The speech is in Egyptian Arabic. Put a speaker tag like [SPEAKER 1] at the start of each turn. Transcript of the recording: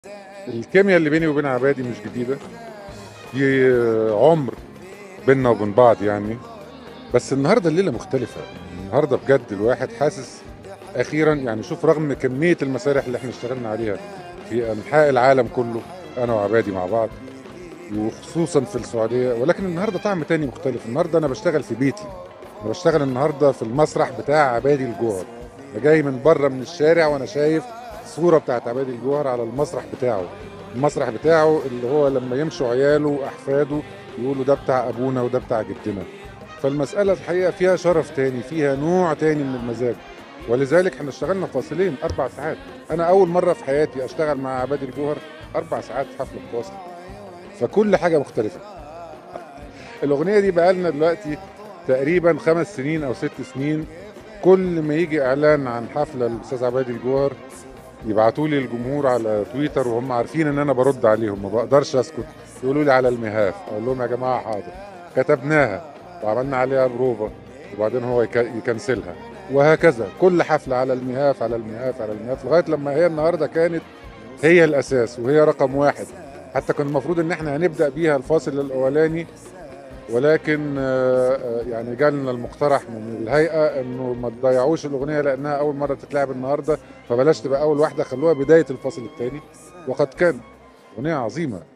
[SPEAKER 1] الكيمياء اللي بيني وبين عبادي مش جديدة دي عمر بيننا وبين بعض يعني بس النهارده الليلة مختلفة النهارده بجد الواحد حاسس أخيرا يعني شوف رغم كمية المسارح اللي احنا اشتغلنا عليها في أنحاء العالم كله أنا وعبادي مع بعض وخصوصا في السعودية ولكن النهارده طعم تاني مختلف النهارده أنا بشتغل في بيتي أنا بشتغل النهارده في المسرح بتاع عبادي الجوهر أنا جاي من بره من الشارع وأنا شايف صورة بتاعت عبادي الجوهر على المسرح بتاعه المسرح بتاعه اللي هو لما يمشوا عياله واحفاده يقولوا ده بتاع ابونا وده بتاع جدنا فالمسألة الحقيقة فيها شرف تاني فيها نوع تاني من المزاج ولذلك احنا اشتغلنا فاصلين اربع ساعات انا اول مرة في حياتي اشتغل مع عبادي الجوهر اربع ساعات في حفلة فاصل فكل حاجة مختلفة الاغنية دي بقالنا دلوقتي تقريبا خمس سنين او ست سنين كل ما يجي اعلان عن حفلة الاستاذ عبادي الجوهر يبعتوا لي الجمهور على تويتر وهم عارفين ان انا برد عليهم ما بقدرش اسكت يقولوا لي على المهاف اقول لهم يا جماعه حاضر كتبناها وعملنا عليها بروفا وبعدين هو يك- يكنسلها وهكذا كل حفله على المهاف على المهاف على المهاف لغايه لما هي النهارده كانت هي الاساس وهي رقم واحد حتى كان المفروض ان احنا هنبدا بيها الفاصل الاولاني ولكن آه، آه، يعني جالنا المقترح من الهيئه انه ما تضيعوش الاغنيه لانها اول مره تتلعب النهارده فبلاش تبقى اول واحده خلوها بدايه الفصل الثاني وقد كان اغنيه عظيمه